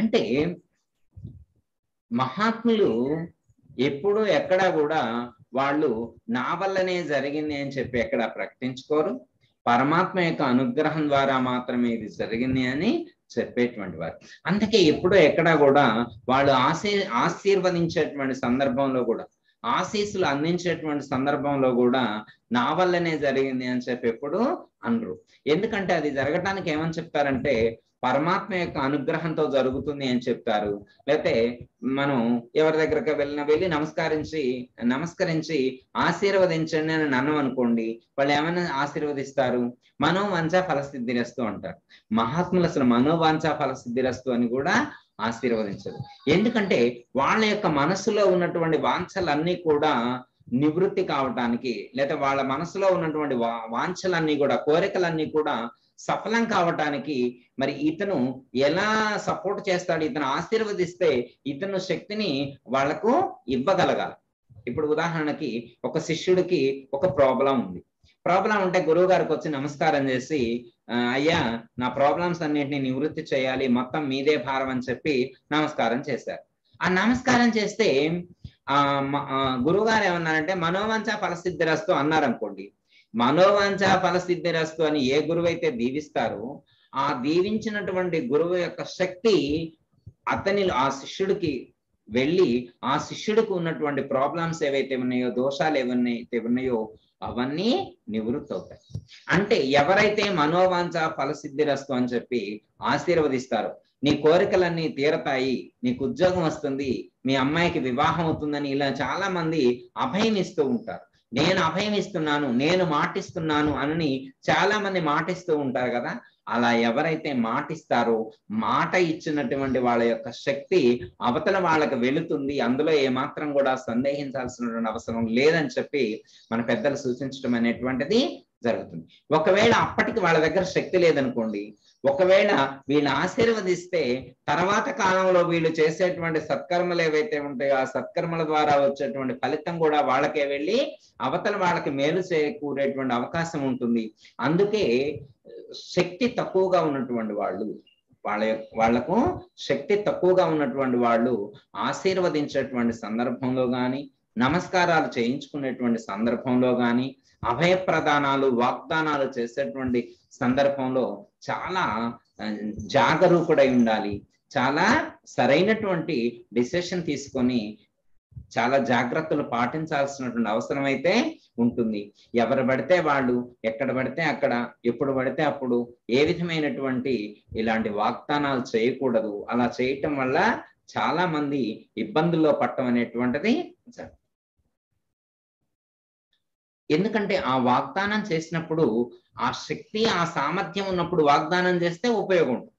అంటే మహాత్ములు ఎప్పుడు ఎక్కడా కూడా వాళ్ళు నా వల్లనే జరిగింది అని చెప్పి ఎక్కడ ప్రకటించుకోరు పరమాత్మ యొక్క అనుగ్రహం ద్వారా మాత్రమే ఇది జరిగింది అని చెప్పేటువంటి వారు అందుకే ఎప్పుడో ఎక్కడా కూడా వాళ్ళు ఆశీ ఆశీర్వదించేటువంటి సందర్భంలో కూడా ఆశీస్సులు అందించేటువంటి సందర్భంలో కూడా నా వల్లనే జరిగింది అని చెప్పి ఎప్పుడు అనరు ఎందుకంటే అది జరగటానికి ఏమని చెప్తారంటే పరమాత్మ యొక్క అనుగ్రహంతో జరుగుతుంది అని చెప్తారు లేకపోతే మనం ఎవరి దగ్గరికి వెళ్ళిన వెళ్ళి నమస్కరించి నమస్కరించి ఆశీర్వదించండి అని నన్ను అనుకోండి వాళ్ళు ఏమైనా ఆశీర్వదిస్తారు మనోవాంఛ ఫలసిద్ధిరస్తు అంటారు మహాత్ములు అసలు మనోవాంఛ ఫలసిద్ధిరస్తు అని కూడా ఆశీర్వదించదు ఎందుకంటే వాళ్ళ యొక్క మనసులో ఉన్నటువంటి వాంఛలన్నీ కూడా నివృత్తి కావటానికి లేదా వాళ్ళ మనసులో ఉన్నటువంటి వా వాంఛలన్నీ కూడా కోరికలన్నీ కూడా సఫలం కావటానికి మరి ఇతను ఎలా సపోర్ట్ చేస్తాడు ఇతను ఆశీర్వదిస్తే ఇతను శక్తిని వాళ్లకు ఇవ్వగలగాలి ఇప్పుడు ఉదాహరణకి ఒక శిష్యుడికి ఒక ప్రాబ్లం ఉంది ప్రాబ్లం ఉంటే గురువు గారికి వచ్చి నమస్కారం చేసి అయ్యా నా ప్రాబ్లమ్స్ అన్నింటినీ నివృత్తి చేయాలి మొత్తం మీదే భారం అని చెప్పి నమస్కారం చేశారు ఆ నమస్కారం చేస్తే ఆ గురువు గారు ఏమన్నారంటే మనోవంచ ఫలసిద్ధిరస్తు అన్నారు అనుకోండి మనోవాంఛ ఫలసిద్ధిరస్తు అని ఏ గురువు అయితే దీవిస్తారో ఆ దీవించినటువంటి గురువు యొక్క శక్తి అతని ఆ శిష్యుడికి వెళ్ళి ఆ శిష్యుడికి ఉన్నటువంటి ప్రాబ్లమ్స్ ఏవైతే ఉన్నాయో దోషాలు ఏవైతే ఉన్నాయో అవన్నీ నివృత్తి అవుతాయి అంటే ఎవరైతే మనోవాంఛ ఫలసిద్ధిరస్తు అని చెప్పి ఆశీర్వదిస్తారో నీ కోరికలన్నీ తీరతాయి నీకు ఉద్యోగం వస్తుంది మీ అమ్మాయికి వివాహం అవుతుందని ఇలా చాలా మంది అభయం ఇస్తూ ఉంటారు నేను అభయం ఇస్తున్నాను నేను మాటిస్తున్నాను అని చాలా మంది మాటిస్తూ ఉంటారు కదా అలా ఎవరైతే మాటిస్తారో మాట ఇచ్చినటువంటి వాళ్ళ యొక్క శక్తి అవతల వాళ్ళకి వెళుతుంది అందులో ఏమాత్రం కూడా సందేహించాల్సినటువంటి అవసరం లేదని చెప్పి మన పెద్దలు సూచించడం అనేటువంటిది జరుగుతుంది ఒకవేళ అప్పటికి వాళ్ళ దగ్గర శక్తి లేదనుకోండి ఒకవేళ వీళ్ళు ఆశీర్వదిస్తే తర్వాత కాలంలో వీళ్ళు చేసేటువంటి సత్కర్మలు ఏవైతే ఉంటాయో ఆ సత్కర్మల ద్వారా వచ్చేటువంటి ఫలితం కూడా వాళ్ళకే వెళ్ళి అవతల వాళ్ళకి మేలు చేకూరేటువంటి అవకాశం ఉంటుంది అందుకే శక్తి తక్కువగా ఉన్నటువంటి వాళ్ళు వాళ్ళ వాళ్లకు శక్తి తక్కువగా ఉన్నటువంటి వాళ్ళు ఆశీర్వదించేటువంటి సందర్భంలో గాని నమస్కారాలు చేయించుకునేటువంటి సందర్భంలో గాని అభయ ప్రదానాలు వాగ్దానాలు చేసేటువంటి సందర్భంలో చాలా జాగరూకుడై ఉండాలి చాలా సరైనటువంటి డిసిషన్ తీసుకొని చాలా జాగ్రత్తలు పాటించాల్సినటువంటి అవసరం అయితే ఉంటుంది ఎవరు పడితే వాళ్ళు ఎక్కడ పడితే అక్కడ ఎప్పుడు పడితే అప్పుడు ఏ విధమైనటువంటి ఇలాంటి వాగ్దానాలు చేయకూడదు అలా చేయటం వల్ల చాలా మంది ఇబ్బందుల్లో పట్టడం అనేటువంటిది ఎందుకంటే ఆ వాగ్దానం చేసినప్పుడు ఆ శక్తి ఆ సామర్థ్యం ఉన్నప్పుడు వాగ్దానం చేస్తే ఉపయోగం ఉంటుంది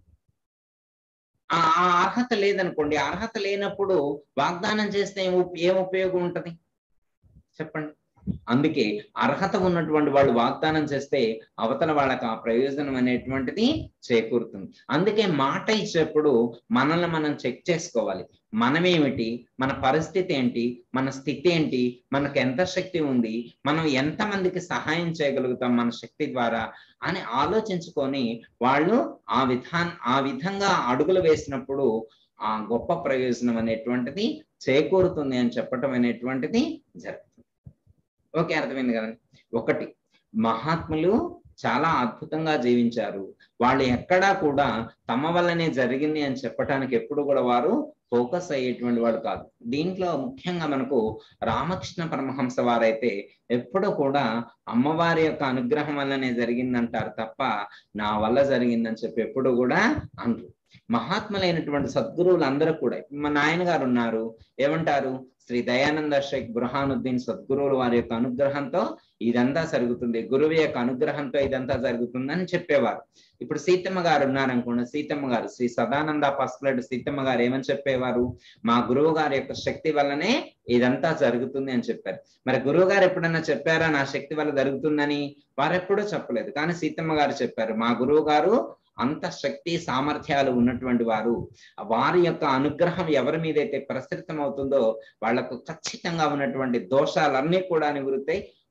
ఆ అర్హత లేదనుకోండి అర్హత లేనప్పుడు వాగ్దానం చేస్తే ఏం ఉపయోగం ఉంటది చెప్పండి అందుకే అర్హత ఉన్నటువంటి వాళ్ళు వాగ్దానం చేస్తే అవతల వాళ్ళకి ఆ ప్రయోజనం అనేటువంటిది చేకూరుతుంది అందుకే మాట ఇచ్చేప్పుడు మనల్ని మనం చెక్ చేసుకోవాలి మనమేమిటి మన పరిస్థితి ఏంటి మన స్థితి ఏంటి మనకు ఎంత శక్తి ఉంది మనం ఎంత మందికి సహాయం చేయగలుగుతాం మన శక్తి ద్వారా అని ఆలోచించుకొని వాళ్ళు ఆ విధాన్ ఆ విధంగా అడుగులు వేసినప్పుడు ఆ గొప్ప ప్రయోజనం అనేటువంటిది చేకూరుతుంది అని చెప్పటం అనేటువంటిది జరుగుతుంది ఓకే అర్థమైంది కదండి ఒకటి మహాత్ములు చాలా అద్భుతంగా జీవించారు వాళ్ళు ఎక్కడా కూడా తమ వల్లనే జరిగింది అని చెప్పటానికి ఎప్పుడు కూడా వారు ఫోకస్ అయ్యేటువంటి వాడు కాదు దీంట్లో ముఖ్యంగా మనకు రామకృష్ణ పరమహంస వారైతే ఎప్పుడూ కూడా అమ్మవారి యొక్క అనుగ్రహం వల్లనే జరిగిందంటారు తప్ప నా వల్ల జరిగిందని చెప్పి ఎప్పుడు కూడా అనరు మహాత్ములైనటువంటి సద్గురువులు అందరూ కూడా మా నాయన గారు ఉన్నారు ఏమంటారు శ్రీ దయానంద షేక్ బుర్హానుద్దీన్ సద్గురువులు వారి యొక్క అనుగ్రహంతో ఇదంతా జరుగుతుంది గురువు యొక్క అనుగ్రహంతో ఇదంతా జరుగుతుందని చెప్పేవారు ఇప్పుడు సీతమ్మ గారు ఉన్నారనుకోండి సీతమ్మ గారు శ్రీ సదానంద పస్కులెడ్ సీతమ్మ గారు ఏమని చెప్పేవారు మా గురువు గారి యొక్క శక్తి వల్లనే ఇదంతా జరుగుతుంది అని చెప్పారు మరి గురువు గారు ఎప్పుడన్నా చెప్పారా నా శక్తి వల్ల జరుగుతుందని వారెప్పుడూ చెప్పలేదు కానీ సీతమ్మ గారు చెప్పారు మా గురువు గారు అంత శక్తి సామర్థ్యాలు ఉన్నటువంటి వారు వారి యొక్క అనుగ్రహం ఎవరి మీదైతే ప్రసరితం అవుతుందో వాళ్లకు ఖచ్చితంగా ఉన్నటువంటి దోషాలన్నీ కూడా నివృత్తాయి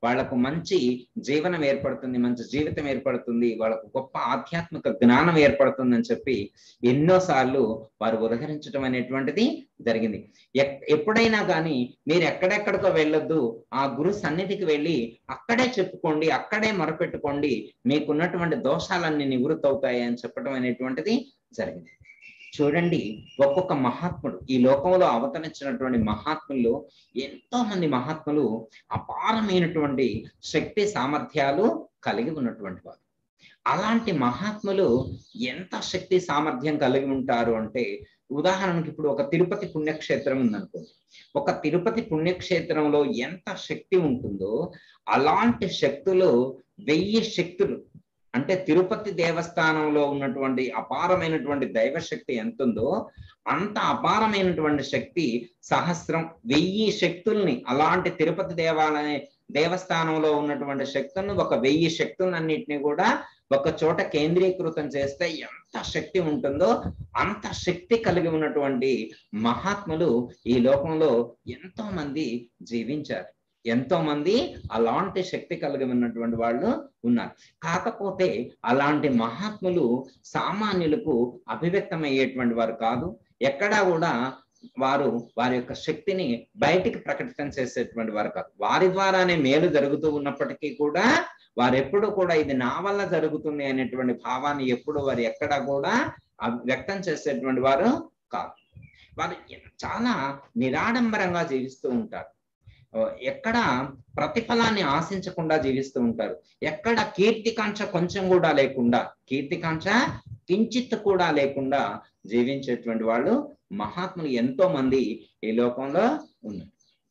వాళ్ళకు మంచి జీవనం ఏర్పడుతుంది మంచి జీవితం ఏర్పడుతుంది వాళ్ళకు గొప్ప ఆధ్యాత్మిక జ్ఞానం ఏర్పడుతుంది అని చెప్పి ఎన్నోసార్లు వారు ఉదహరించడం అనేటువంటిది జరిగింది ఎప్పుడైనా కానీ మీరు ఎక్కడెక్కడికో వెళ్ళొద్దు ఆ గురు సన్నిధికి వెళ్ళి అక్కడే చెప్పుకోండి అక్కడే మొరపెట్టుకోండి మీకున్నటువంటి దోషాలన్నీ నివృత్తి అవుతాయి అని చెప్పడం అనేటువంటిది జరిగింది చూడండి ఒక్కొక్క మహాత్ముడు ఈ లోకంలో అవతరించినటువంటి మహాత్ములు ఎంతో మంది మహాత్ములు అపారమైనటువంటి శక్తి సామర్థ్యాలు కలిగి ఉన్నటువంటి వారు అలాంటి మహాత్ములు ఎంత శక్తి సామర్థ్యం కలిగి ఉంటారు అంటే ఉదాహరణకి ఇప్పుడు ఒక తిరుపతి పుణ్యక్షేత్రం ఉందనుకోండి ఒక తిరుపతి పుణ్యక్షేత్రంలో ఎంత శక్తి ఉంటుందో అలాంటి శక్తులు వెయ్యి శక్తులు అంటే తిరుపతి దేవస్థానంలో ఉన్నటువంటి అపారమైనటువంటి దైవశక్తి ఎంత ఉందో అంత అపారమైనటువంటి శక్తి సహస్రం వెయ్యి శక్తుల్ని అలాంటి తిరుపతి దేవాలయ దేవస్థానంలో ఉన్నటువంటి శక్తులను ఒక వెయ్యి శక్తులన్నింటినీ కూడా ఒక చోట కేంద్రీకృతం చేస్తే ఎంత శక్తి ఉంటుందో అంత శక్తి కలిగి ఉన్నటువంటి మహాత్ములు ఈ లోకంలో ఎంతో మంది జీవించారు ఎంతో మంది అలాంటి శక్తి కలిగి ఉన్నటువంటి వాళ్ళు ఉన్నారు కాకపోతే అలాంటి మహాత్ములు సామాన్యులకు అభివ్యక్తమయ్యేటువంటి వారు కాదు ఎక్కడా కూడా వారు వారి యొక్క శక్తిని బయటికి ప్రకటన చేసేటువంటి వారు కాదు వారి ద్వారానే మేలు జరుగుతూ ఉన్నప్పటికీ కూడా వారు ఎప్పుడు కూడా ఇది నా వల్ల జరుగుతుంది అనేటువంటి భావాన్ని ఎప్పుడు వారు ఎక్కడా కూడా వ్యక్తం చేసేటువంటి వారు కాదు వారు చాలా నిరాడంబరంగా జీవిస్తూ ఉంటారు ఎక్కడ ప్రతిఫలాన్ని ఆశించకుండా జీవిస్తూ ఉంటారు ఎక్కడ కీర్తికాంక్ష కొంచెం కూడా లేకుండా కీర్తికాంక్ష కించిత్ కూడా లేకుండా జీవించేటువంటి వాళ్ళు మహాత్ములు ఎంతో మంది ఈ లోకంలో ఉన్నారు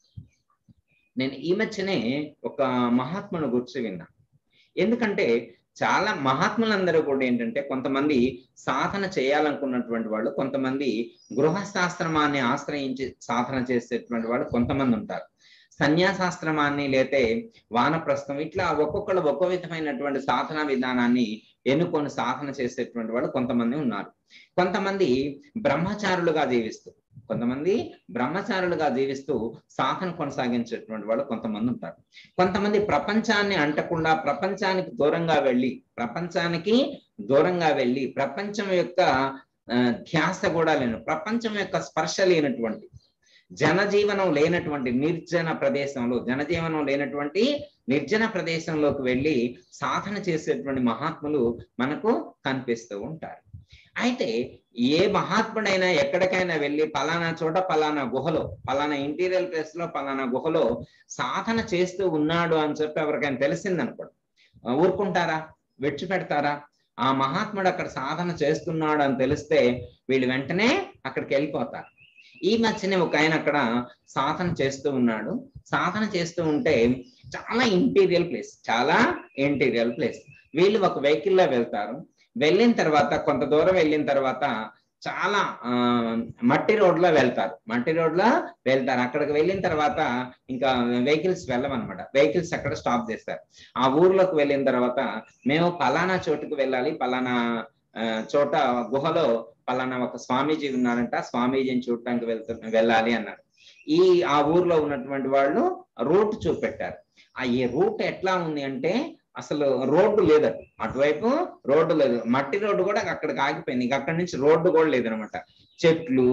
నేను ఈ మధ్యనే ఒక మహాత్ముని గుర్చి విన్నా ఎందుకంటే చాలా మహాత్ములందరూ కూడా ఏంటంటే కొంతమంది సాధన చేయాలనుకున్నటువంటి వాళ్ళు కొంతమంది గృహశాస్త్రమాన్ని ఆశ్రయించి సాధన చేసేటువంటి వాళ్ళు కొంతమంది ఉంటారు సన్యాసాశ్రమాన్ని లేతే వానప్రస్థం ఇట్లా ఒక్కొక్కరు ఒక్కో విధమైనటువంటి సాధన విధానాన్ని ఎన్నుకొని సాధన చేసేటువంటి వాళ్ళు కొంతమంది ఉన్నారు కొంతమంది బ్రహ్మచారులుగా జీవిస్తూ కొంతమంది బ్రహ్మచారులుగా జీవిస్తూ సాధన కొనసాగించేటువంటి వాళ్ళు కొంతమంది ఉంటారు కొంతమంది ప్రపంచాన్ని అంటకుండా ప్రపంచానికి దూరంగా వెళ్ళి ప్రపంచానికి దూరంగా వెళ్ళి ప్రపంచం యొక్క ధ్యాస కూడా లేని ప్రపంచం యొక్క స్పర్శ లేనటువంటి జనజీవనం లేనటువంటి నిర్జన ప్రదేశంలో జనజీవనం లేనటువంటి నిర్జన ప్రదేశంలోకి వెళ్ళి సాధన చేసేటువంటి మహాత్ములు మనకు కనిపిస్తూ ఉంటారు అయితే ఏ మహాత్ముడైనా ఎక్కడికైనా వెళ్ళి పలానా చోట పలానా గుహలో పలానా ఇంటీరియర్ ప్లేస్ లో పలానా గుహలో సాధన చేస్తూ ఉన్నాడు అని చెప్పి ఎవరికైనా తెలిసిందనుకోండి ఊరుకుంటారా విడిచిపెడతారా ఆ మహాత్ముడు అక్కడ సాధన చేస్తున్నాడు అని తెలిస్తే వీళ్ళు వెంటనే అక్కడికి వెళ్ళిపోతారు ఈ మధ్యనే ఒక ఆయన అక్కడ సాధన చేస్తూ ఉన్నాడు సాధన చేస్తూ ఉంటే చాలా ఇంటీరియల్ ప్లేస్ చాలా ఇంటీరియల్ ప్లేస్ వీళ్ళు ఒక వెహికల్లో వెళ్తారు వెళ్ళిన తర్వాత కొంత దూరం వెళ్ళిన తర్వాత చాలా ఆ మట్టి రోడ్లో వెళ్తారు మట్టి రోడ్లో వెళ్తారు అక్కడికి వెళ్ళిన తర్వాత ఇంకా వెహికల్స్ వెళ్ళమన్నమాట వెహికల్స్ అక్కడ స్టాప్ చేస్తారు ఆ ఊర్లోకి వెళ్ళిన తర్వాత మేము పలానా చోటుకు వెళ్ళాలి పలానా చోట గుహలో పలానా ఒక స్వామీజీ ఉన్నారంట స్వామీజీని చూడటానికి వెళ్తు వెళ్ళాలి అన్నారు ఈ ఆ ఊర్లో ఉన్నటువంటి వాళ్ళు రూట్ చూపెట్టారు ఆ ఈ రూట్ ఎట్లా ఉంది అంటే అసలు రోడ్డు లేదు అటువైపు రోడ్డు లేదు మట్టి రోడ్డు కూడా అక్కడికి ఆగిపోయింది ఇంక అక్కడి నుంచి రోడ్డు కూడా లేదనమాట చెట్లు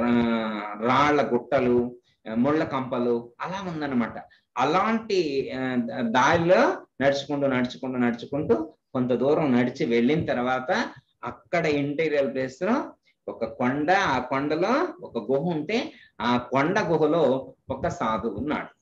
రాళ్ల గుట్టలు ముళ్ళ కంపలు అలా ఉందన్నమాట అలాంటి దారిలో నడుచుకుంటూ నడుచుకుంటూ నడుచుకుంటూ కొంత దూరం నడిచి వెళ్ళిన తర్వాత అక్కడ ఇంటీరియర్ ప్లేస్ లో ఒక కొండ ఆ కొండలో ఒక గుహ ఉంటే ఆ కొండ గుహలో ఒక సాధువు ఉన్నాడు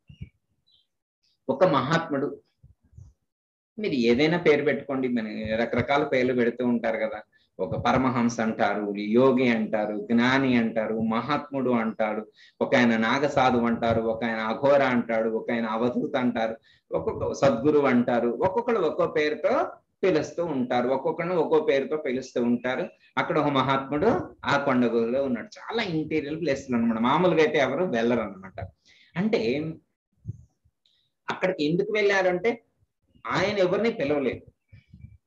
ఒక మహాత్ముడు మీరు ఏదైనా పేరు పెట్టుకోండి మన రకరకాల పేర్లు పెడుతూ ఉంటారు కదా ఒక పరమహంస అంటారు యోగి అంటారు జ్ఞాని అంటారు మహాత్ముడు అంటారు ఒక ఆయన నాగసాధు అంటారు ఒక ఆయన అఘోర అంటాడు ఒక ఆయన అవధూత అంటారు ఒక్కొక్క సద్గురు అంటారు ఒక్కొక్కరు ఒక్కో పేరుతో పిలుస్తూ ఉంటారు ఒక్కొక్కరిని ఒక్కో పేరుతో పిలుస్తూ ఉంటారు అక్కడ ఒక మహాత్ముడు ఆ కొండగులో ఉన్నాడు చాలా ఇంటీరియర్ ప్లేస్లు అనమాట మామూలుగా అయితే ఎవరు వెళ్ళరు అనమాట అంటే అక్కడికి ఎందుకు వెళ్ళారంటే ఆయన ఎవరిని పిలవలేదు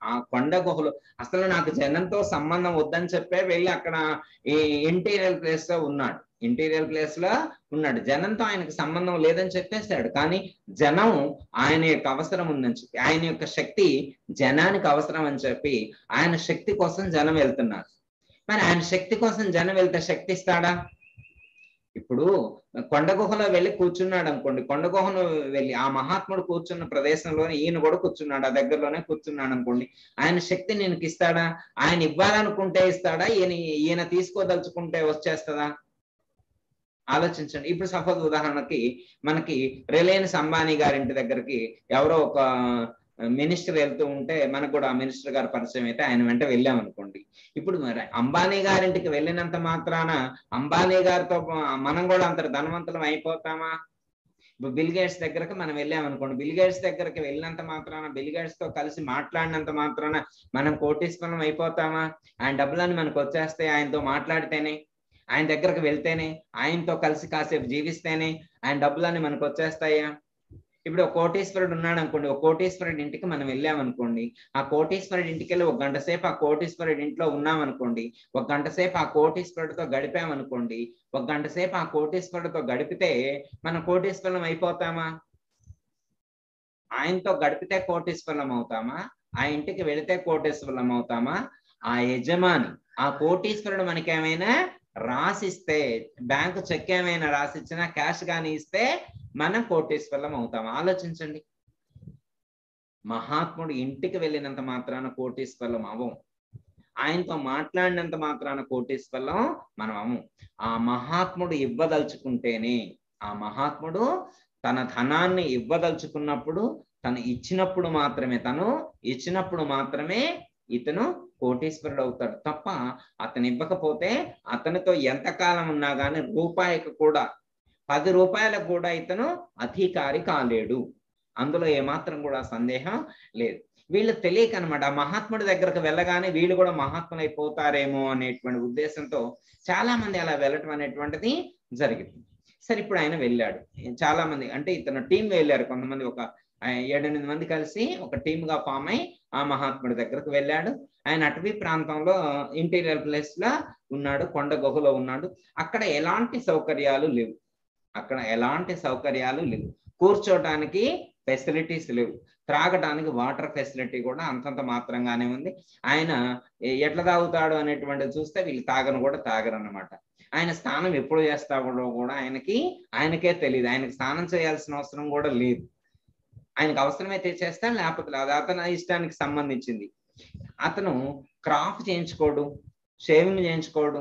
ఆ కొండ గుహలో అసలు నాకు జనంతో సంబంధం వద్దని చెప్పే వెళ్ళి అక్కడ ఈ ఇంటీరియర్ ప్లేస్ లో ఉన్నాడు ఇంటీరియర్ ప్లేస్ లో ఉన్నాడు జనంతో ఆయనకు సంబంధం లేదని చెప్పేశాడు కానీ జనం ఆయన యొక్క అవసరం ఉందని చెప్పి ఆయన యొక్క శక్తి జనానికి అవసరం అని చెప్పి ఆయన శక్తి కోసం జనం వెళ్తున్నారు మరి ఆయన శక్తి కోసం జనం వెళ్తే శక్తి ఇస్తాడా ఇప్పుడు కొండ గుహలో వెళ్ళి కూర్చున్నాడు అనుకోండి కొండ గుహలో వెళ్ళి ఆ మహాత్ముడు కూర్చున్న ప్రదేశంలోనే ఈయన కూడా కూర్చున్నాడు ఆ దగ్గరలోనే కూర్చున్నాడు అనుకోండి ఆయన శక్తి నేను ఇస్తాడా ఆయన ఇవ్వాలనుకుంటే ఇస్తాడా ఈయన ఈయన తీసుకోదలుచుకుంటే వచ్చేస్తుందా ఆలోచించండి ఇప్పుడు సపోజ్ ఉదాహరణకి మనకి రిలయన్స్ అంబానీ గారింటి దగ్గరికి ఎవరో ఒక మినిస్టర్ వెళ్తూ ఉంటే మనకు కూడా ఆ మినిస్టర్ గారు పరిచయం అయితే ఆయన వెంట వెళ్ళాం అనుకోండి ఇప్పుడు మరి అంబానీ గారింటికి వెళ్ళినంత మాత్రాన అంబానీ గారితో మనం కూడా అంత ధనవంతులం అయిపోతామా ఇప్పుడు బిల్ గేట్స్ దగ్గరకు మనం వెళ్ళాం అనుకోండి బిల్ గేట్స్ దగ్గరికి వెళ్ళినంత మాత్రాన బిల్ గేట్స్ తో కలిసి మాట్లాడినంత మాత్రాన మనం కోటీశ్వరం అయిపోతామా ఆయన డబ్బులని మనకు వచ్చేస్తే ఆయనతో మాట్లాడితేనే ఆయన దగ్గరకు వెళ్తేనే ఆయనతో కలిసి కాసేపు జీవిస్తేనే ఆయన డబ్బులన్నీ మనకు వచ్చేస్తాయా ఇప్పుడు ఒక కోటీశ్వరుడు ఉన్నాడు అనుకోండి ఒక కోటీశ్వరుడి ఇంటికి మనం వెళ్ళామనుకోండి ఆ కోటీశ్వరుడి ఇంటికి వెళ్ళి ఒక గంట సేపు ఆ కోటీశ్వరుడి ఇంట్లో ఉన్నామనుకోండి ఒక గంట సేపు ఆ కోటీశ్వరుడితో గడిపామనుకోండి ఒక గంట సేపు ఆ కోటీశ్వరుడితో గడిపితే మనం కోటీశ్వరం అయిపోతామా ఆయనతో గడిపితే కోటీశ్వరం అవుతామా ఆ ఇంటికి వెళితే కోటీశ్వరం అవుతామా ఆ యజమాని ఆ కోటీశ్వరుడు మనకేమైనా రాసిస్తే బ్యాంకు చెక్ ఏమైనా రాసిచ్చినా క్యాష్ కానీ ఇస్తే మనం కోటీశ్వరం అవుతాం ఆలోచించండి మహాత్ముడు ఇంటికి వెళ్ళినంత మాత్రాన కోటీశ్వరం అవం ఆయనతో మాట్లాడినంత మాత్రాన కోటీశ్వరం మనం అము ఆ మహాత్ముడు ఇవ్వదలుచుకుంటేనే ఆ మహాత్ముడు తన ధనాన్ని ఇవ్వదలుచుకున్నప్పుడు తను ఇచ్చినప్పుడు మాత్రమే తను ఇచ్చినప్పుడు మాత్రమే ఇతను కోటీశ్వరుడు అవుతాడు తప్ప అతను ఇవ్వకపోతే అతనితో ఎంతకాలం ఉన్నా కానీ రూపాయికి కూడా పది రూపాయలకు కూడా ఇతను అధికారి కాలేడు అందులో ఏమాత్రం కూడా సందేహం లేదు వీళ్ళు తెలియక అనమాట ఆ మహాత్ముడి దగ్గరకు వెళ్ళగానే వీళ్ళు కూడా మహాత్ములు అయిపోతారేమో అనేటువంటి ఉద్దేశంతో చాలా మంది అలా వెళ్ళటం అనేటువంటిది జరిగింది సరే ఇప్పుడు ఆయన వెళ్ళాడు చాలా మంది అంటే ఇతను టీం వెళ్ళారు కొంతమంది ఒక ఏడెనిమిది మంది కలిసి ఒక టీమ్ గా ఫామ్ అయి ఆ మహాత్ముడి దగ్గరకు వెళ్ళాడు ఆయన అటవీ ప్రాంతంలో ఇంటీరియర్ ప్లేస్ లా ఉన్నాడు కొండ గుహలో ఉన్నాడు అక్కడ ఎలాంటి సౌకర్యాలు లేవు అక్కడ ఎలాంటి సౌకర్యాలు లేవు కూర్చోటానికి ఫెసిలిటీస్ లేవు త్రాగటానికి వాటర్ ఫెసిలిటీ కూడా అంతంత మాత్రంగానే ఉంది ఆయన ఎట్లా తాగుతాడు అనేటువంటిది చూస్తే వీళ్ళు తాగను కూడా తాగరు అనమాట ఆయన స్నానం ఎప్పుడు చేస్తాడో కూడా ఆయనకి ఆయనకే తెలియదు ఆయనకి స్నానం చేయాల్సిన అవసరం కూడా లేదు ఆయనకు అవసరమైతే చేస్తాడు లేకపోతే లేదు అతని ఇష్టానికి సంబంధించింది అతను క్రాఫ్ చేయించుకోడు షేవింగ్ చేయించుకోడు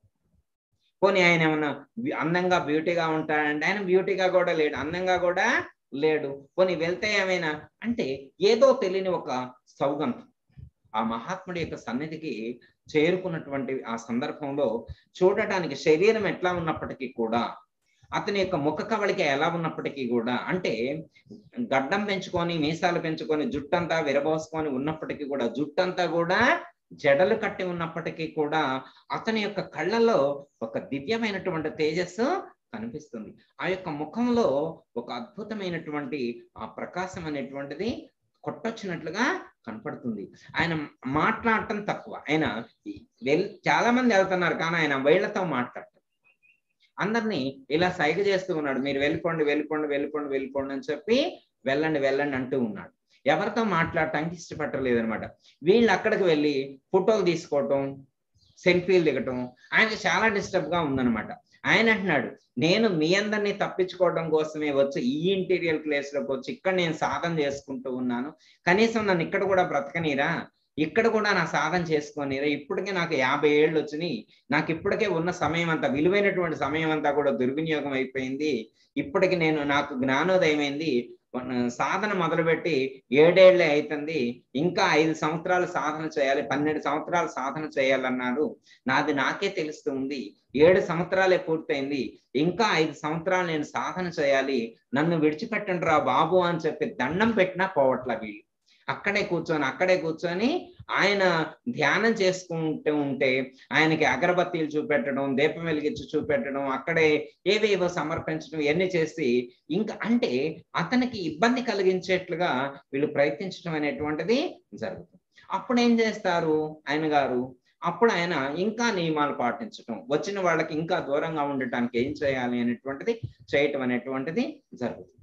పోనీ ఆయన ఏమన్నా అందంగా బ్యూటీగా ఉంటాడంటే ఆయన బ్యూటీగా కూడా లేడు అందంగా కూడా లేడు పోనీ వెళ్తే ఏమైనా అంటే ఏదో తెలియని ఒక సౌగంధం ఆ మహాత్ముడి యొక్క సన్నిధికి చేరుకున్నటువంటి ఆ సందర్భంలో చూడటానికి శరీరం ఎట్లా ఉన్నప్పటికీ కూడా అతని యొక్క ముఖ కవళిక ఎలా ఉన్నప్పటికీ కూడా అంటే గడ్డం పెంచుకొని మీసాలు పెంచుకొని జుట్టంతా విరబోసుకొని ఉన్నప్పటికీ కూడా జుట్టంతా కూడా జడలు కట్టి ఉన్నప్పటికీ కూడా అతని యొక్క కళ్ళలో ఒక దివ్యమైనటువంటి తేజస్సు కనిపిస్తుంది ఆ యొక్క ముఖంలో ఒక అద్భుతమైనటువంటి ఆ ప్రకాశం అనేటువంటిది కొట్టొచ్చినట్లుగా కనపడుతుంది ఆయన మాట్లాడటం తక్కువ ఆయన వెల్ చాలా మంది వెళ్తున్నారు కానీ ఆయన వేళ్లతో మాట్లాడటం అందరినీ ఇలా సైగ చేస్తూ ఉన్నాడు మీరు వెళ్ళిపోండి వెళ్ళిపోండి వెళ్ళిపోండి వెళ్ళిపోండి అని చెప్పి వెళ్ళండి వెళ్ళండి అంటూ ఉన్నాడు ఎవరితో మాట్లాడటానికి ఇష్టపడలేదు అనమాట వీళ్ళు అక్కడికి వెళ్ళి ఫోటోలు తీసుకోవటం సెల్ఫీలు దిగటం ఆయనకి చాలా డిస్టర్బ్ గా ఉందన్నమాట ఆయన అంటున్నాడు నేను మీ అందరినీ తప్పించుకోవడం కోసమే వచ్చి ఈ ఇంటీరియర్ ప్లేస్ లోకి వచ్చి ఇక్కడ నేను సాధన చేసుకుంటూ ఉన్నాను కనీసం నన్ను ఇక్కడ కూడా బ్రతకనీరా ఇక్కడ కూడా నా సాధన చేసుకోనిరా ఇప్పటికే నాకు యాభై ఏళ్ళు వచ్చినాయి నాకు ఇప్పటికే ఉన్న సమయం అంతా విలువైనటువంటి సమయం అంతా కూడా దుర్వినియోగం అయిపోయింది ఇప్పటికి నేను నాకు జ్ఞానోదయం అయింది సాధన మొదలుపెట్టి ఏడేళ్లే అవుతుంది ఇంకా ఐదు సంవత్సరాలు సాధన చేయాలి పన్నెండు సంవత్సరాలు సాధన చేయాలన్నాడు నాది నాకే తెలుస్తుంది ఏడు సంవత్సరాలే పూర్తయింది ఇంకా ఐదు సంవత్సరాలు నేను సాధన చేయాలి నన్ను విడిచిపెట్టండి రా బాబు అని చెప్పి దండం పెట్టినా పోవట్ల వీళ్ళు అక్కడే కూర్చొని అక్కడే కూర్చొని ఆయన ధ్యానం చేసుకుంటూ ఉంటే ఆయనకి అగరబత్తీలు చూపెట్టడం దీపం వెలిగించి చూపెట్టడం అక్కడే ఏవేవో సమర్పించడం ఇవన్నీ చేసి ఇంకా అంటే అతనికి ఇబ్బంది కలిగించేట్లుగా వీళ్ళు ప్రయత్నించడం అనేటువంటిది జరుగుతుంది అప్పుడు ఏం చేస్తారు ఆయన గారు అప్పుడు ఆయన ఇంకా నియమాలు పాటించటం వచ్చిన వాళ్ళకి ఇంకా దూరంగా ఉండటానికి ఏం చేయాలి అనేటువంటిది చేయటం అనేటువంటిది జరుగుతుంది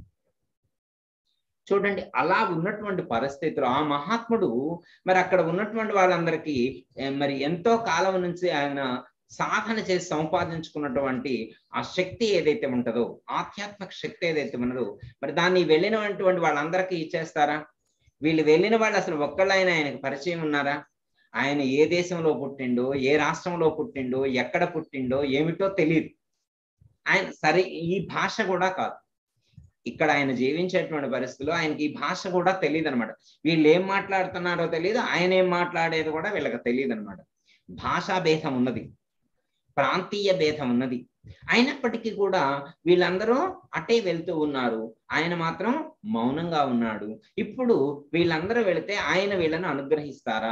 చూడండి అలా ఉన్నటువంటి పరిస్థితులు ఆ మహాత్ముడు మరి అక్కడ ఉన్నటువంటి వాళ్ళందరికీ ఏ, మరి ఎంతో కాలం నుంచి ఆయన సాధన చేసి సంపాదించుకున్నటువంటి ఆ శక్తి ఏదైతే ఉంటుందో ఆధ్యాత్మిక శక్తి ఏదైతే ఉన్నదో మరి దాన్ని వెళ్ళినటువంటి వాళ్ళందరికీ ఇచ్చేస్తారా వీళ్ళు వెళ్ళిన వాళ్ళు అసలు ఒక్కళ్ళైనా ఆయనకు పరిచయం ఉన్నారా ఆయన ఏ దేశంలో పుట్టిండో ఏ రాష్ట్రంలో పుట్టిండో ఎక్కడ పుట్టిండో ఏమిటో తెలియదు ఆయన సరే ఈ భాష కూడా కాదు ఇక్కడ ఆయన జీవించేటువంటి పరిస్థితుల్లో ఆయనకి ఈ భాష కూడా తెలియదు అనమాట వీళ్ళు ఏం మాట్లాడుతున్నారో తెలియదు ఆయన ఏం మాట్లాడేది కూడా వీళ్ళకి తెలియదు అనమాట భాషా భేదం ఉన్నది ప్రాంతీయ భేదం ఉన్నది అయినప్పటికీ కూడా వీళ్ళందరూ అటే వెళ్తూ ఉన్నారు ఆయన మాత్రం మౌనంగా ఉన్నాడు ఇప్పుడు వీళ్ళందరూ వెళితే ఆయన వీళ్ళని అనుగ్రహిస్తారా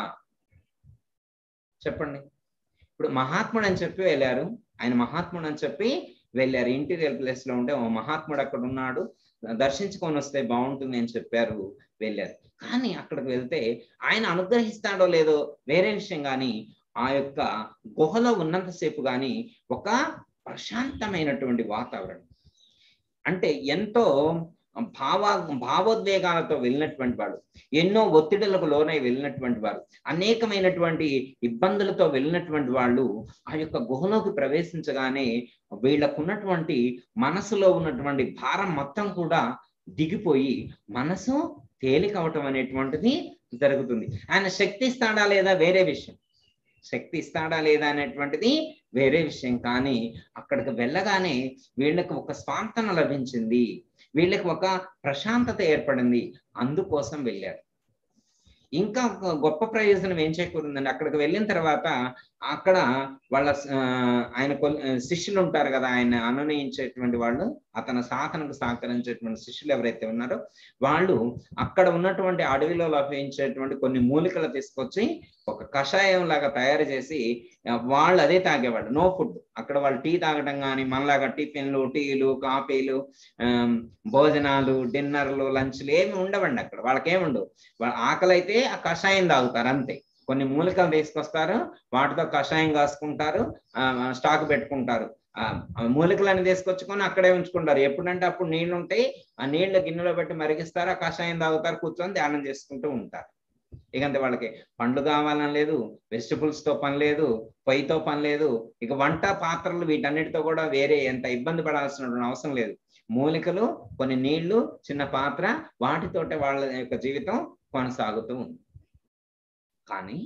చెప్పండి ఇప్పుడు మహాత్ముడు అని చెప్పి వెళ్ళారు ఆయన మహాత్ముడు అని చెప్పి వెళ్ళారు ఇంటీరియర్ ప్లేస్ లో ఉంటే ఓ మహాత్ముడు అక్కడ ఉన్నాడు దర్శించుకొని వస్తే బాగుంటుంది అని చెప్పారు వెళ్ళారు కానీ అక్కడికి వెళ్తే ఆయన అనుగ్రహిస్తాడో లేదో వేరే విషయం కానీ ఆ యొక్క గుహలో ఉన్నంతసేపు కానీ ఒక ప్రశాంతమైనటువంటి వాతావరణం అంటే ఎంతో భావ భావోద్వేగాలతో వెళ్ళినటువంటి వాడు ఎన్నో ఒత్తిడులకు లోనై వెళ్ళినటువంటి వారు అనేకమైనటువంటి ఇబ్బందులతో వెళ్ళినటువంటి వాళ్ళు ఆ యొక్క గుహలోకి ప్రవేశించగానే వీళ్ళకున్నటువంటి మనసులో ఉన్నటువంటి భారం మొత్తం కూడా దిగిపోయి మనసు తేలికవటం అనేటువంటిది జరుగుతుంది ఆయన శక్తి ఇస్తాడా లేదా వేరే విషయం శక్తి ఇస్తాడా లేదా అనేటువంటిది వేరే విషయం కానీ అక్కడికి వెళ్ళగానే వీళ్ళకి ఒక స్వాంతన లభించింది వీళ్ళకి ఒక ప్రశాంతత ఏర్పడింది అందుకోసం వెళ్ళారు ఇంకా ఒక గొప్ప ప్రయోజనం ఏం చేకూరిందండి అక్కడికి వెళ్ళిన తర్వాత అక్కడ వాళ్ళ ఆ, ఆయన కొల్- శిష్యులు ఉంటారు కదా ఆయన అనునయించేటువంటి వాళ్ళు అతని సాధనకు సహకరించేటువంటి శిష్యులు ఎవరైతే ఉన్నారో వాళ్ళు అక్కడ ఉన్నటువంటి అడవిలో లభించేటువంటి కొన్ని మూలికలు తీసుకొచ్చి ఒక కషాయం లాగా తయారు చేసి ఆ, వాళ్ళు అదే తాగేవాళ్ళు నో ఫుడ్ అక్కడ వాళ్ళు టీ తాగడం కానీ మనలాగా టిఫిన్లు టీలు కాఫీలు ఆమ్, భోజనాలు డిన్నర్లు లంచ్లు ఏమి ఉండవండి అక్కడ వాళ్ళకేమి ఉండవు వాళ్ళ ఆకలి అయితే ఆ కషాయం తాగుతారు అంతే కొన్ని మూలికలు తీసుకొస్తారు వాటితో కషాయం కాసుకుంటారు ఆ, స్టాక్ పెట్టుకుంటారు ఆ ఆ మూలికలన్నీ తీసుకొచ్చుకొని అక్కడే ఉంచుకుంటారు ఎప్పుడంటే అప్పుడు నీళ్లు ఉంటాయి ఆ నీళ్లు గిన్నెలో పెట్టి మరిగిస్తారు ఆ కషాయం తాగుతారు కూర్చొని ధ్యానం చేసుకుంటూ ఉంటారు ఇక అంతే వాళ్ళకి పండ్లు కావాలని లేదు వెజిటబుల్స్ తో పని లేదు పొయ్యితో పని లేదు ఇక వంట పాత్రలు వీటన్నిటితో కూడా వేరే ఎంత ఇబ్బంది పడాల్సిన అవసరం లేదు మూలికలు కొన్ని నీళ్లు చిన్న పాత్ర వాటితోటే వాళ్ళ యొక్క జీవితం కొనసాగుతూ ఉంది కానీ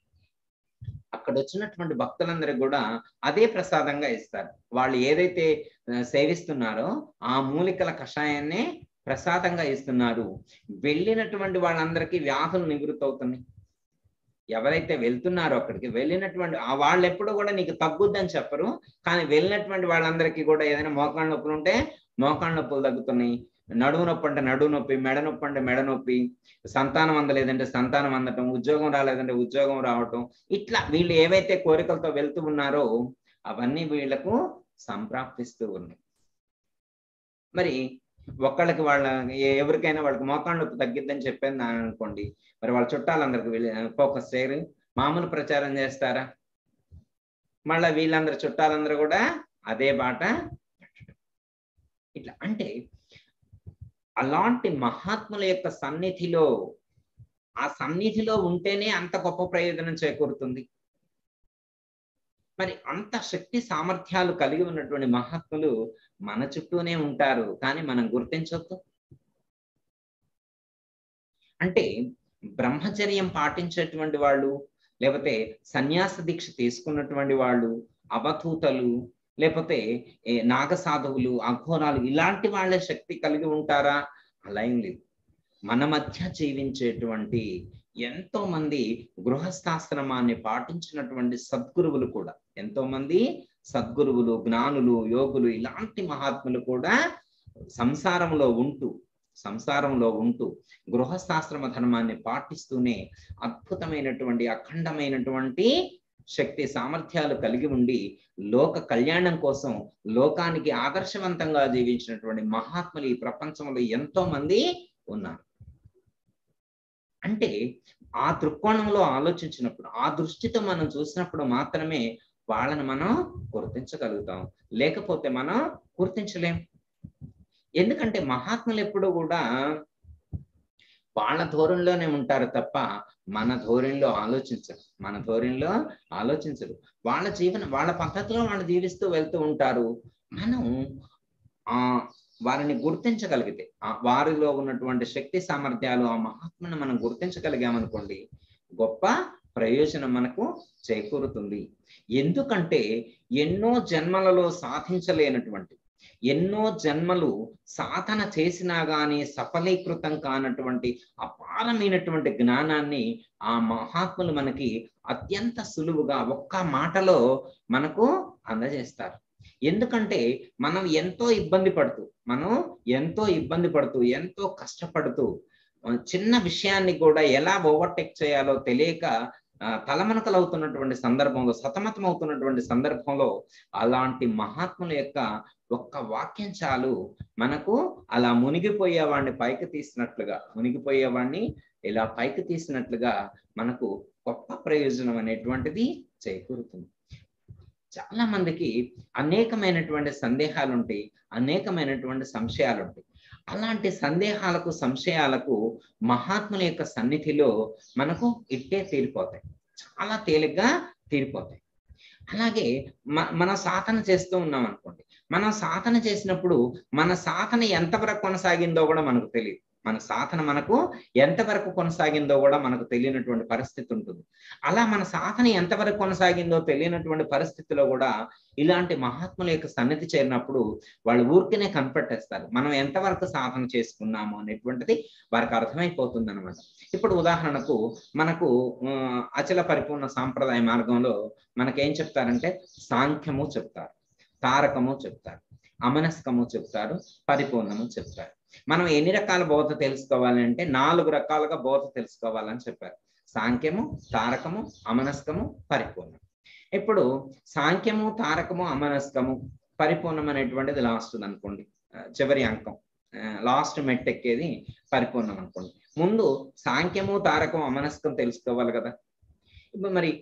అక్కడ వచ్చినటువంటి భక్తులందరికీ కూడా అదే ప్రసాదంగా ఇస్తారు వాళ్ళు ఏదైతే ఆ, సేవిస్తున్నారో ఆ మూలికల కషాయాన్నే ప్రసాదంగా ఇస్తున్నారు వెళ్ళినటువంటి వాళ్ళందరికీ వ్యాధులు నివృత్తి అవుతున్నాయి ఎవరైతే వెళ్తున్నారో అక్కడికి వెళ్ళినటువంటి ఆ వాళ్ళు ఎప్పుడు కూడా నీకు తగ్గుద్దని చెప్పరు కానీ వెళ్ళినటువంటి వాళ్ళందరికీ కూడా ఏదైనా మోకాళ్ళ నొప్పులు ఉంటే మోకాళ్ళ నొప్పులు తగ్గుతున్నాయి నడుము నొప్పి అంటే నడుము నొప్పి మెడ నొప్పి అంటే మెడ నొప్పి సంతానం అందలేదంటే సంతానం అందటం ఉద్యోగం రాలేదంటే ఉద్యోగం రావటం ఇట్లా వీళ్ళు ఏవైతే కోరికలతో వెళ్తూ ఉన్నారో అవన్నీ వీళ్ళకు సంప్రాప్తిస్తూ ఉన్నాయి మరి ఒక్కళ్ళకి వాళ్ళ ఏ- ఎవరికైనా వాళ్ళకి మోకాళ్ళ నొప్పి తగ్గిద్దని చెప్పాను అనుకోండి మరి వాళ్ళ చుట్టాలందరికి వెళ్ళి ఫోకస్ చేయరు మామూలు ప్రచారం చేస్తారా మళ్ళా వీళ్ళందరూ చుట్టాలందరూ కూడా అదే బాట పట్టడం. ఇట్లా అంటే అలాంటి మహాత్ముల యొక్క సన్నిధిలో ఆ సన్నిధిలో ఉంటేనే అంత గొప్ప ప్రయోజనం చేకూరుతుంది మరి అంత శక్తి సామర్థ్యాలు కలిగి ఉన్నటువంటి మహాత్ములు మన చుట్టూనే ఉంటారు కానీ మనం గుర్తించొద్దు అంటే బ్రహ్మచర్యం పాటించేటువంటి వాళ్ళు లేకపోతే సన్యాస దీక్ష తీసుకున్నటువంటి వాళ్ళు అవధూతలు లేకపోతే ఏ నాగసాధువులు అఘోరాలు ఇలాంటి వాళ్ళ శక్తి కలిగి ఉంటారా అలా ఏం లేదు మన మధ్య జీవించేటువంటి ఎంతో మంది గృహస్థాశ్రమాన్ని పాటించినటువంటి సద్గురువులు కూడా ఎంతో మంది సద్గురువులు జ్ఞానులు యోగులు ఇలాంటి మహాత్ములు కూడా సంసారంలో ఉంటూ సంసారంలో ఉంటూ గృహస్థాశ్రమ ధర్మాన్ని పాటిస్తూనే అద్భుతమైనటువంటి అఖండమైనటువంటి శక్తి సామర్థ్యాలు కలిగి ఉండి లోక కళ్యాణం కోసం లోకానికి ఆదర్శవంతంగా జీవించినటువంటి మహాత్ములు ఈ ప్రపంచంలో ఎంతో మంది ఉన్నారు అంటే ఆ దృక్కోణంలో ఆలోచించినప్పుడు ఆ దృష్టితో మనం చూసినప్పుడు మాత్రమే వాళ్ళని మనం గుర్తించగలుగుతాం లేకపోతే మనం గుర్తించలేం ఎందుకంటే మహాత్ములు ఎప్పుడు కూడా వాళ్ళ ధోరణిలోనే ఉంటారు తప్ప మన ధోరణిలో ఆలోచించరు మన ధోరణిలో ఆలోచించరు వాళ్ళ జీవన వాళ్ళ పద్ధతిలో వాళ్ళు జీవిస్తూ వెళ్తూ ఉంటారు మనం ఆ వారిని గుర్తించగలిగితే ఆ వారిలో ఉన్నటువంటి శక్తి సామర్థ్యాలు ఆ మహాత్మను మనం గుర్తించగలిగామనుకోండి గొప్ప ప్రయోజనం మనకు చేకూరుతుంది ఎందుకంటే ఎన్నో జన్మలలో సాధించలేనటువంటి ఎన్నో జన్మలు సాధన చేసినా గాని సఫలీకృతం కానటువంటి అపారమైనటువంటి జ్ఞానాన్ని ఆ మహాత్ములు మనకి అత్యంత సులువుగా ఒక్క మాటలో మనకు అందజేస్తారు ఎందుకంటే మనం ఎంతో ఇబ్బంది పడుతూ మనం ఎంతో ఇబ్బంది పడుతూ ఎంతో కష్టపడుతూ చిన్న విషయాన్ని కూడా ఎలా ఓవర్టేక్ చేయాలో తెలియక తలమనకలు అవుతున్నటువంటి సందర్భంలో సతమతం అవుతున్నటువంటి సందర్భంలో అలాంటి మహాత్ముల యొక్క ఒక్క వాక్యం చాలు మనకు అలా మునిగిపోయే వాడిని పైకి తీసినట్లుగా మునిగిపోయే వాడిని ఇలా పైకి తీసినట్లుగా మనకు గొప్ప ప్రయోజనం అనేటువంటిది చేకూరుతుంది చాలా మందికి అనేకమైనటువంటి సందేహాలు ఉంటాయి అనేకమైనటువంటి సంశయాలు ఉంటాయి అలాంటి సందేహాలకు సంశయాలకు మహాత్ముల యొక్క సన్నిధిలో మనకు ఇట్టే తీరిపోతాయి చాలా తేలిగ్గా తీరిపోతాయి అలాగే మన సాధన చేస్తూ ఉన్నాం అనుకోండి మనం సాధన చేసినప్పుడు మన సాధన ఎంతవరకు కొనసాగిందో కూడా మనకు తెలియదు మన సాధన మనకు ఎంతవరకు కొనసాగిందో కూడా మనకు తెలియనటువంటి పరిస్థితి ఉంటుంది అలా మన సాధన ఎంతవరకు కొనసాగిందో తెలియనటువంటి పరిస్థితిలో కూడా ఇలాంటి మహాత్ముల యొక్క సన్నిధి చేరినప్పుడు వాళ్ళు ఊరికనే కనిపెట్టేస్తారు మనం ఎంతవరకు సాధన చేసుకున్నాము అనేటువంటిది వారికి అర్థమైపోతుంది అనమాట ఇప్పుడు ఉదాహరణకు మనకు అచల పరిపూర్ణ సాంప్రదాయ మార్గంలో మనకేం చెప్తారంటే సాంఖ్యము చెప్తారు తారకము చెప్తారు అమనస్కము చెప్తారు పరిపూర్ణము చెప్తారు మనం ఎన్ని రకాల బోధ తెలుసుకోవాలి అంటే నాలుగు రకాలుగా బోధ తెలుసుకోవాలని చెప్పారు సాంఖ్యము తారకము అమనస్కము పరిపూర్ణం ఇప్పుడు సాంఖ్యము తారకము అమనస్కము పరిపూర్ణం అనేటువంటిది లాస్ట్ అనుకోండి చివరి అంకం లాస్ట్ మెట్ ఎక్కేది పరిపూర్ణం అనుకోండి ముందు సాంఖ్యము తారకం అమనస్కం తెలుసుకోవాలి కదా ఇప్పుడు మరి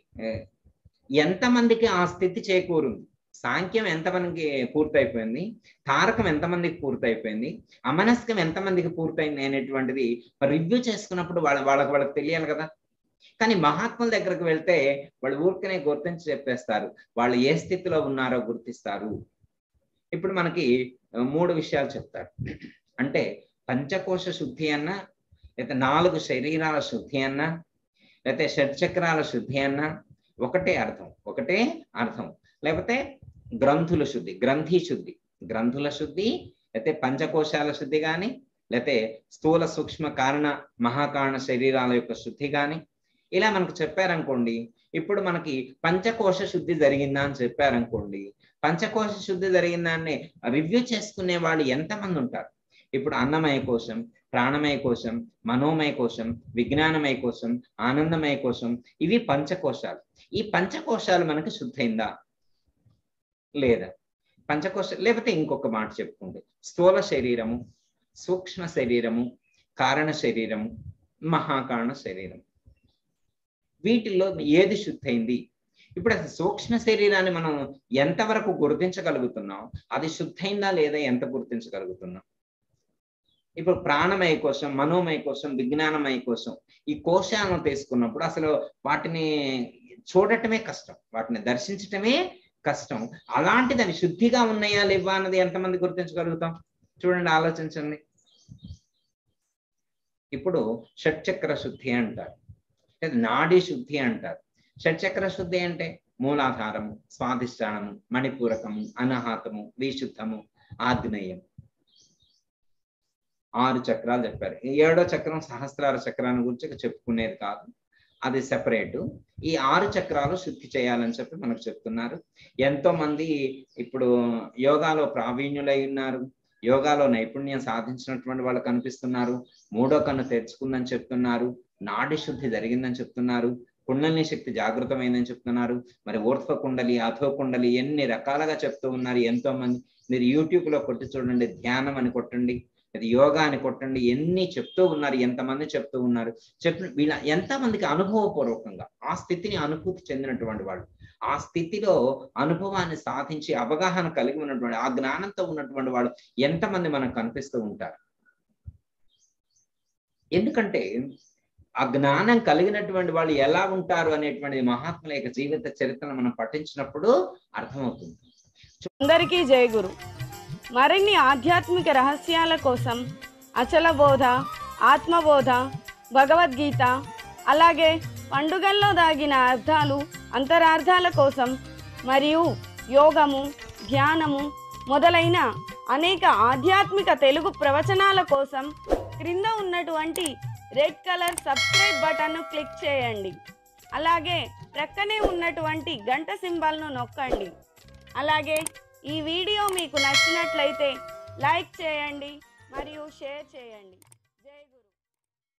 ఎంతమందికి ఆ స్థితి చేకూరుంది సాంఖ్యం ఎంతమందికి పూర్తయిపోయింది తారకం ఎంతమందికి పూర్తయిపోయింది అమనస్కం ఎంతమందికి పూర్తయింది అనేటువంటిది రివ్యూ చేసుకున్నప్పుడు వాళ్ళ వాళ్ళకి వాళ్ళకి తెలియాలి కదా కానీ మహాత్ముల దగ్గరకు వెళ్తే వాళ్ళు ఊరికనే గుర్తించి చెప్పేస్తారు వాళ్ళు ఏ స్థితిలో ఉన్నారో గుర్తిస్తారు ఇప్పుడు మనకి మూడు విషయాలు చెప్తారు అంటే పంచకోశ శుద్ధి అన్న లేకపోతే నాలుగు శరీరాల శుద్ధి అన్న లేకపోతే షడ్చక్రాల శుద్ధి అన్న ఒకటే అర్థం ఒకటే అర్థం లేకపోతే గ్రంథుల శుద్ధి గ్రంథి శుద్ధి గ్రంథుల శుద్ధి లేకపోతే పంచకోశాల శుద్ధి కానీ లేకపోతే స్థూల సూక్ష్మ కారణ మహాకారణ శరీరాల యొక్క శుద్ధి కానీ ఇలా మనకు చెప్పారనుకోండి ఇప్పుడు మనకి పంచకోశ శుద్ధి జరిగిందా అని చెప్పారనుకోండి పంచకోశ శుద్ధి జరిగిందాన్ని రివ్యూ చేసుకునే వాళ్ళు ఎంతమంది ఉంటారు ఇప్పుడు అన్నమయ కోశం ప్రాణమయ కోశం మనోమయ కోశం విజ్ఞానమయ కోశం ఆనందమయ కోశం ఇవి పంచకోశాలు ఈ పంచకోశాలు మనకి శుద్ధైందా లేదా పంచకోశ లేకపోతే ఇంకొక మాట చెప్పుకుంటే స్థూల శరీరము సూక్ష్మ శరీరము కారణ శరీరము మహాకారణ శరీరం వీటిల్లో ఏది శుద్ధైంది ఇప్పుడు అసలు సూక్ష్మ శరీరాన్ని మనం ఎంతవరకు గుర్తించగలుగుతున్నాం అది శుద్ధైందా లేదా ఎంత గుర్తించగలుగుతున్నాం ఇప్పుడు ప్రాణమయ కోసం మనోమయ కోసం విజ్ఞానమయ కోసం ఈ కోశాలను తీసుకున్నప్పుడు అసలు వాటిని చూడటమే కష్టం వాటిని దర్శించటమే కష్టం అలాంటిది అవి శుద్ధిగా ఉన్నాయా లేవా అన్నది ఎంతమంది గుర్తించగలుగుతాం చూడండి ఆలోచించండి ఇప్పుడు షట్చక్ర శుద్ధి అంటారు నాడీ శుద్ధి అంటారు షట్చక్ర శుద్ధి అంటే మూలాధారము స్వాధిష్టానము మణిపూరకము అనాహతము విశుద్ధము ఆగ్నేయం ఆరు చక్రాలు చెప్పారు ఏడో చక్రం సహస్రార చక్రాన్ని గురించి చెప్పుకునేది కాదు అది సెపరేట్ ఈ ఆరు చక్రాలు శుద్ధి చేయాలని చెప్పి మనకు చెప్తున్నారు ఎంతో మంది ఇప్పుడు యోగాలో ప్రావీణ్యులై ఉన్నారు యోగాలో నైపుణ్యం సాధించినటువంటి వాళ్ళు కనిపిస్తున్నారు మూడో కన్ను తెరుచుకుందని చెప్తున్నారు నాడి శుద్ధి జరిగిందని చెప్తున్నారు కుండలిని శక్తి జాగృతమైందని చెప్తున్నారు మరి ఊర్ధ్వ కుండలి అధో కుండలి ఎన్ని రకాలుగా చెప్తూ ఉన్నారు ఎంతో మంది మీరు యూట్యూబ్ లో కొట్టి చూడండి ధ్యానం అని కొట్టండి అది యోగా అని కొట్టండి ఎన్ని చెప్తూ ఉన్నారు ఎంతమంది చెప్తూ ఉన్నారు చెప్పిన వీళ్ళ ఎంతమందికి అనుభవపూర్వకంగా ఆ స్థితిని అనుభూతి చెందినటువంటి వాళ్ళు ఆ స్థితిలో అనుభవాన్ని సాధించి అవగాహన కలిగి ఉన్నటువంటి ఆ జ్ఞానంతో ఉన్నటువంటి వాళ్ళు ఎంతమంది మనకు కనిపిస్తూ ఉంటారు ఎందుకంటే ఆ జ్ఞానం కలిగినటువంటి వాళ్ళు ఎలా ఉంటారు అనేటువంటి మహాత్ముల యొక్క జీవిత చరిత్రను మనం పఠించినప్పుడు అర్థమవుతుంది అందరికీ జయ గురు మరిన్ని ఆధ్యాత్మిక రహస్యాల కోసం అచల బోధ ఆత్మబోధ భగవద్గీత అలాగే పండుగల్లో దాగిన అర్థాలు అంతరార్థాల కోసం మరియు యోగము ధ్యానము మొదలైన అనేక ఆధ్యాత్మిక తెలుగు ప్రవచనాల కోసం క్రింద ఉన్నటువంటి రెడ్ కలర్ సబ్స్క్రైబ్ బటన్ను క్లిక్ చేయండి అలాగే ప్రక్కనే ఉన్నటువంటి గంట సింబల్ను నొక్కండి అలాగే ఈ వీడియో మీకు నచ్చినట్లయితే లైక్ చేయండి మరియు షేర్ చేయండి